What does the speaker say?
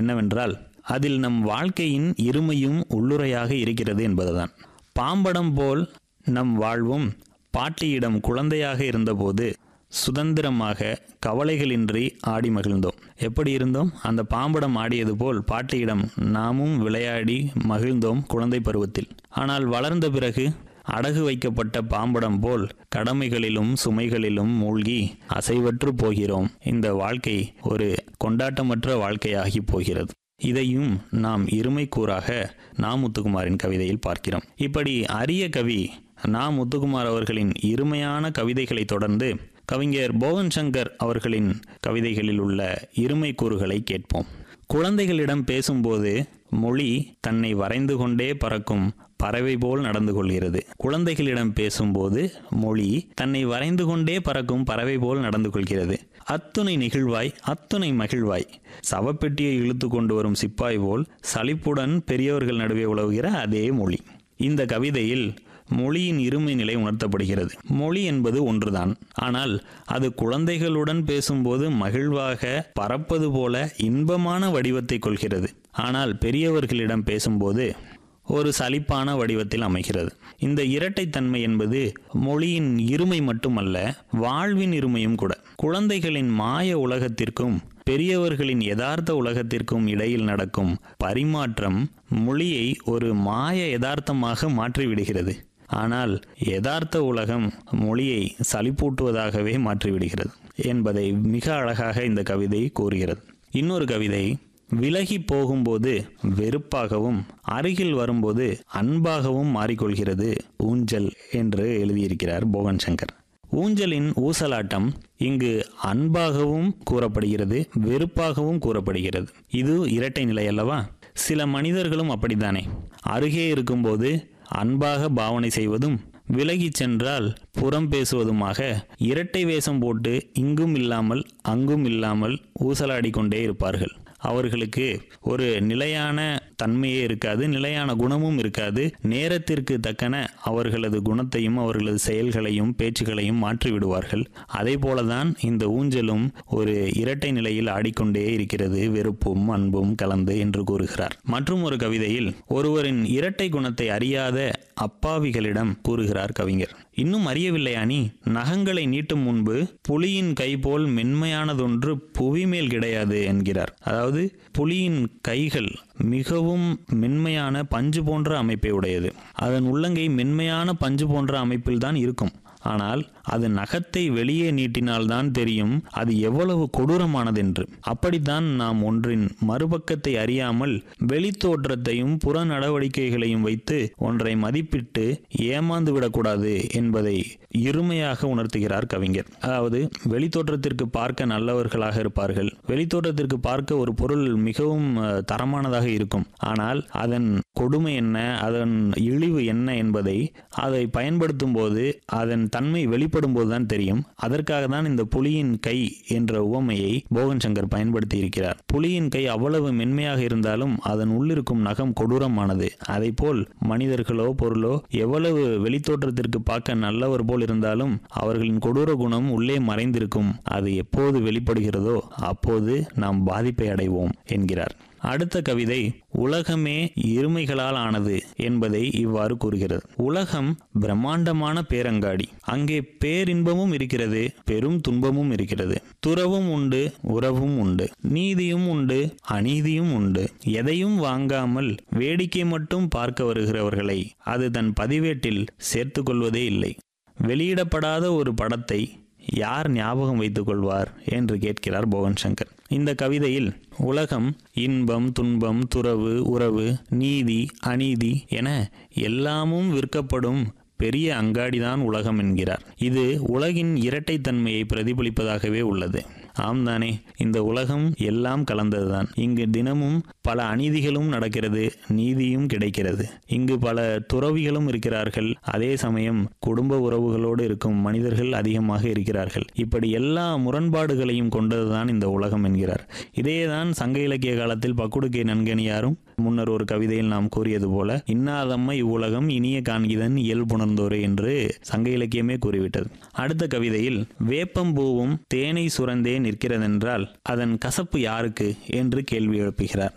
என்னவென்றால் அதில் நம் வாழ்க்கையின் இருமையும் உள்ளுரையாக இருக்கிறது என்பதுதான் பாம்படம் போல் நம் வாழ்வும் பாட்டியிடம் குழந்தையாக இருந்தபோது சுதந்திரமாக கவலைகளின்றி ஆடி மகிழ்ந்தோம் எப்படி இருந்தோம் அந்த பாம்படம் ஆடியது போல் பாட்டியிடம் நாமும் விளையாடி மகிழ்ந்தோம் குழந்தை பருவத்தில் ஆனால் வளர்ந்த பிறகு அடகு வைக்கப்பட்ட பாம்படம் போல் கடமைகளிலும் சுமைகளிலும் மூழ்கி அசைவற்று போகிறோம் இந்த வாழ்க்கை ஒரு கொண்டாட்டமற்ற வாழ்க்கையாகி போகிறது இதையும் நாம் இருமைக்கூறாக நா முத்துக்குமாரின் கவிதையில் பார்க்கிறோம் இப்படி அரிய கவி நா முத்துக்குமார் அவர்களின் இருமையான கவிதைகளை தொடர்ந்து கவிஞர் போகன் சங்கர் அவர்களின் கவிதைகளில் உள்ள இருமை கூறுகளை கேட்போம் குழந்தைகளிடம் பேசும்போது மொழி தன்னை வரைந்து கொண்டே பறக்கும் பறவை போல் நடந்து கொள்கிறது குழந்தைகளிடம் பேசும்போது மொழி தன்னை வரைந்து கொண்டே பறக்கும் பறவை போல் நடந்து கொள்கிறது அத்துணை நெகிழ்வாய் அத்துணை மகிழ்வாய் சவப்பெட்டியை இழுத்து கொண்டு வரும் சிப்பாய் போல் சலிப்புடன் பெரியவர்கள் நடுவே உலவுகிற அதே மொழி இந்த கவிதையில் மொழியின் இருமை நிலை உணர்த்தப்படுகிறது மொழி என்பது ஒன்றுதான் ஆனால் அது குழந்தைகளுடன் பேசும்போது மகிழ்வாக பறப்பது போல இன்பமான வடிவத்தை கொள்கிறது ஆனால் பெரியவர்களிடம் பேசும்போது ஒரு சலிப்பான வடிவத்தில் அமைகிறது இந்த இரட்டைத்தன்மை என்பது மொழியின் இருமை மட்டுமல்ல வாழ்வின் இருமையும் கூட குழந்தைகளின் மாய உலகத்திற்கும் பெரியவர்களின் யதார்த்த உலகத்திற்கும் இடையில் நடக்கும் பரிமாற்றம் மொழியை ஒரு மாய யதார்த்தமாக மாற்றிவிடுகிறது ஆனால் யதார்த்த உலகம் மொழியை சலிப்பூட்டுவதாகவே மாற்றிவிடுகிறது என்பதை மிக அழகாக இந்த கவிதை கூறுகிறது இன்னொரு கவிதை விலகி போகும்போது வெறுப்பாகவும் அருகில் வரும்போது அன்பாகவும் மாறிக்கொள்கிறது ஊஞ்சல் என்று எழுதியிருக்கிறார் போகன் சங்கர் ஊஞ்சலின் ஊசலாட்டம் இங்கு அன்பாகவும் கூறப்படுகிறது வெறுப்பாகவும் கூறப்படுகிறது இது இரட்டை நிலை அல்லவா சில மனிதர்களும் அப்படித்தானே அருகே இருக்கும்போது அன்பாக பாவனை செய்வதும் விலகிச் சென்றால் புறம் பேசுவதுமாக இரட்டை வேஷம் போட்டு இங்கும் இல்லாமல் அங்கும் இல்லாமல் ஊசலாடி கொண்டே இருப்பார்கள் அவர்களுக்கு ஒரு நிலையான தன்மையே இருக்காது நிலையான குணமும் இருக்காது நேரத்திற்கு தக்கன அவர்களது குணத்தையும் அவர்களது செயல்களையும் பேச்சுகளையும் மாற்றி விடுவார்கள் அதே போலதான் இந்த ஊஞ்சலும் ஒரு இரட்டை நிலையில் ஆடிக்கொண்டே இருக்கிறது வெறுப்பும் அன்பும் கலந்து என்று கூறுகிறார் மற்றும் ஒரு கவிதையில் ஒருவரின் இரட்டை குணத்தை அறியாத அப்பாவிகளிடம் கூறுகிறார் கவிஞர் இன்னும் அறியவில்லையா நீ நகங்களை நீட்டும் முன்பு புலியின் கை போல் மென்மையானதொன்று புவி மேல் கிடையாது என்கிறார் அதாவது புலியின் கைகள் மிகவும் மென்மையான பஞ்சு போன்ற அமைப்பை உடையது அதன் உள்ளங்கை மென்மையான பஞ்சு போன்ற அமைப்பில்தான் இருக்கும் ஆனால் அது நகத்தை வெளியே நீட்டினால்தான் தெரியும் அது எவ்வளவு கொடூரமானதென்று அப்படித்தான் நாம் ஒன்றின் மறுபக்கத்தை அறியாமல் வெளித்தோற்றத்தையும் புற நடவடிக்கைகளையும் வைத்து ஒன்றை மதிப்பிட்டு ஏமாந்து விடக்கூடாது என்பதை இருமையாக உணர்த்துகிறார் கவிஞர் அதாவது வெளித்தோற்றத்திற்கு பார்க்க நல்லவர்களாக இருப்பார்கள் வெளித்தோற்றத்திற்கு பார்க்க ஒரு பொருள் மிகவும் அஹ், தரமானதாக இருக்கும் ஆனால் அதன் கொடுமை என்ன அதன் இழிவு என்ன என்பதை அதை பயன்படுத்தும் போது அதன் தன்மை வெளிப்படும் போதுதான் தெரியும் அதற்காக தான் இந்த புலியின் கை என்ற உவமையை போகன் சங்கர் பயன்படுத்தி இருக்கிறார் புலியின் கை அவ்வளவு மென்மையாக இருந்தாலும் அதன் உள்ளிருக்கும் நகம் கொடூரமானது அதை போல் மனிதர்களோ பொருளோ எவ்வளவு வெளித்தோற்றத்திற்கு பார்க்க நல்லவர் போல் இருந்தாலும் அவர்களின் கொடூர குணம் உள்ளே மறைந்திருக்கும் அது எப்போது வெளிப்படுகிறதோ அப்போது நாம் பாதிப்பை அடைவோம் என்கிறார் அடுத்த கவிதை உலகமே இருமைகளால் ஆனது என்பதை இவ்வாறு கூறுகிறது உலகம் பிரம்மாண்டமான பேரங்காடி அங்கே பேரின்பமும் இருக்கிறது பெரும் துன்பமும் இருக்கிறது துறவும் உண்டு உறவும் உண்டு நீதியும் உண்டு அநீதியும் உண்டு எதையும் வாங்காமல் வேடிக்கை மட்டும் பார்க்க வருகிறவர்களை அது தன் பதிவேட்டில் சேர்த்து கொள்வதே இல்லை வெளியிடப்படாத ஒரு படத்தை யார் ஞாபகம் வைத்துக் கொள்வார் என்று கேட்கிறார் போகன் சங்கர் இந்த கவிதையில் உலகம் இன்பம் துன்பம் துறவு உறவு நீதி அநீதி என எல்லாமும் விற்கப்படும் பெரிய அங்காடிதான் உலகம் என்கிறார் இது உலகின் இரட்டைத்தன்மையை பிரதிபலிப்பதாகவே உள்ளது ஆம் தானே இந்த உலகம் எல்லாம் கலந்ததுதான் இங்கு தினமும் பல அநீதிகளும் நடக்கிறது நீதியும் கிடைக்கிறது இங்கு பல துறவிகளும் இருக்கிறார்கள் அதே சமயம் குடும்ப உறவுகளோடு இருக்கும் மனிதர்கள் அதிகமாக இருக்கிறார்கள் இப்படி எல்லா முரண்பாடுகளையும் கொண்டதுதான் இந்த உலகம் என்கிறார் இதேதான் சங்க இலக்கிய காலத்தில் பக்குடுக்கை நன்கணியாரும் முன்னர் ஒரு கவிதையில் நாம் கூறியது போல இன்னாதம்மை இவ்வுலகம் இனிய காண்கிதன் இயல்புணர்ந்தோரே என்று சங்க இலக்கியமே கூறிவிட்டது அடுத்த கவிதையில் வேப்பம்பூவும் தேனை சுரந்தே நிற்கிறதென்றால் அதன் கசப்பு யாருக்கு என்று கேள்வி எழுப்புகிறார்